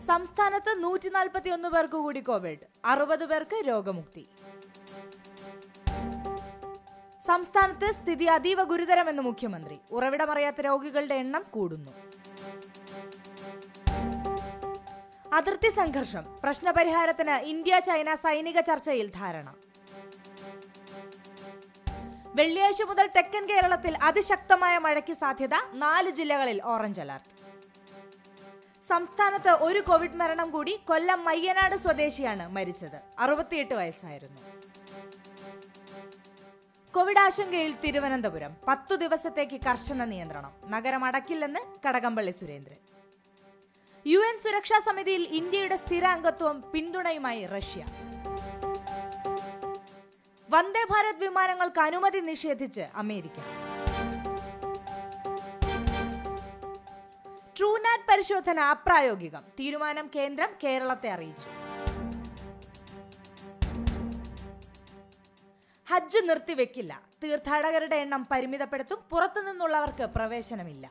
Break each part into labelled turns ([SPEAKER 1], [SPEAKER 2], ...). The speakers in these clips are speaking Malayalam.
[SPEAKER 1] സംസ്ഥാനത്ത് നൂറ്റി നാൽപ്പത്തി ഒന്ന് പേർക്ക് കൂടി കോവിഡ് അറുപത് പേർക്ക് രോഗമുക്തി സംസ്ഥാനത്ത് സ്ഥിതി അതീവ ഗുരുതരമെന്ന് മുഖ്യമന്ത്രി ഉറവിടമറിയാത്ത രോഗികളുടെ എണ്ണം കൂടുന്നു അതിർത്തി സംഘർഷം പ്രശ്നപരിഹാരത്തിന് ഇന്ത്യ ചൈന സൈനിക ചർച്ചയിൽ ധാരണ വെള്ളിയാഴ്ച മുതൽ തെക്കൻ കേരളത്തിൽ അതിശക്തമായ മഴയ്ക്ക് സാധ്യത നാല് ജില്ലകളിൽ ഓറഞ്ച് അലർട്ട് സംസ്ഥാനത്ത് ഒരു കോവിഡ് മരണം കൂടി കൊല്ലം മയ്യനാട് സ്വദേശിയാണ് മരിച്ചത് അറുപത്തിയെട്ട് വയസ്സായിരുന്നു കോവിഡ് ആശങ്കയിൽ തിരുവനന്തപുരം പത്തു ദിവസത്തേക്ക് കർശന നിയന്ത്രണം നഗരം അടക്കില്ലെന്ന് കടകംപള്ളി സുരേന്ദ്രൻ യു എൻ സുരക്ഷാ സമിതിയിൽ ഇന്ത്യയുടെ സ്ഥിരാംഗത്വം പിന്തുണയുമായി റഷ്യ വന്ദേ ഭാരത് വിമാനങ്ങൾക്ക് അനുമതി നിഷേധിച്ച് അമേരിക്ക ട്രൂനാറ്റ് പരിശോധന അപ്രായോഗികം തീരുമാനം കേന്ദ്രം കേരളത്തെ അറിയിച്ചു ഹജ്ജ് നിർത്തിവെക്കില്ല തീർത്ഥാടകരുടെ എണ്ണം പരിമിതപ്പെടുത്തും പുറത്തുനിന്നുള്ളവർക്ക് പ്രവേശനമില്ല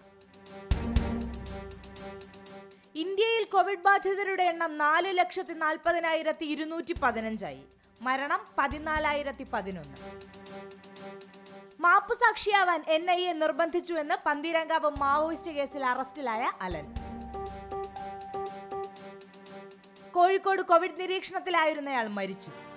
[SPEAKER 1] ഇന്ത്യയിൽ കോവിഡ് ബാധിതരുടെ എണ്ണം നാല് ലക്ഷത്തി നാൽപ്പതിനായിരത്തി ഇരുന്നൂറ്റി പതിനഞ്ചായി മരണം പതിനാലായിരത്തി പതിനൊന്ന് മാപ്പുസാക്ഷിയാവാൻ എൻ ഐ എ നിർബന്ധിച്ചുവെന്ന് പന്തീരങ്കാവ് മാവോയിസ്റ്റ് കേസിൽ അറസ്റ്റിലായ അലൻ കോഴിക്കോട് കോവിഡ് നിരീക്ഷണത്തിലായിരുന്നയാൾ മരിച്ചു